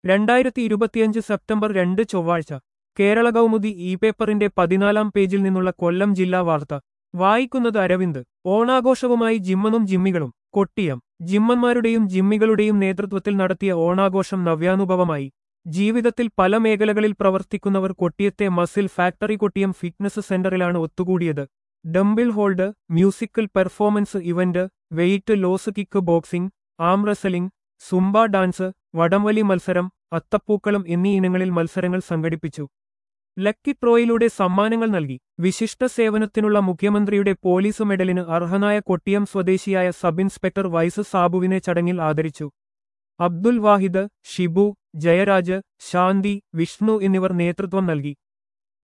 രണ്ടായിരത്തി ഇരുപത്തിയഞ്ച് സെപ്റ്റംബർ രണ്ട് ചൊവ്വാഴ്ച കേരള കൗമുദി ഇ പേപ്പറിന്റെ പതിനാലാം പേജിൽ നിന്നുള്ള കൊല്ലം ജില്ലാ വാർത്ത വായിക്കുന്നത് അരവിന്ദ് ഓണാഘോഷവുമായി ജിമ്മനും ജിമ്മികളും കൊട്ടിയം ജിമ്മന്മാരുടെയും ജിമ്മികളുടെയും നേതൃത്വത്തിൽ നടത്തിയ ഓണാഘോഷം നവ്യാനുഭവമായി ജീവിതത്തിൽ പല മേഖലകളിൽ പ്രവർത്തിക്കുന്നവർ കൊട്ടിയത്തെ മസിൽ ഫാക്ടറി കൊട്ടിയം ഫിറ്റ്നസ് സെന്ററിലാണ് ഒത്തുകൂടിയത് dumbbell hold musical performance event weight loss kick boxing arm wrestling Zumba dance വടംവലി മത്സരം അത്തപ്പൂക്കളം എന്നീ ഇനങ്ങളിൽ മത്സരങ്ങൾ സംഘടിപ്പിച്ചു ലക്കി ഡ്രോയിലൂടെ സമ്മാനങ്ങൾ നൽകി വിശിഷ്ട സേവനത്തിനുള്ള മുഖ്യമന്ത്രിയുടെ പോലീസ് മെഡലിന് അർഹനായ കൊട്ടിയം സ്വദേശിയായ സബ് ഇൻസ്പെക്ടർ വൈസ് സാബുവിനെ ചടങ്ങിൽ ആദരിച്ചു അബ്ദുൽ വാഹിദ് ഷിബു ജയരാജ് ശാന്തി വിഷ്ണു എന്നിവർ നേതൃത്വം നൽകി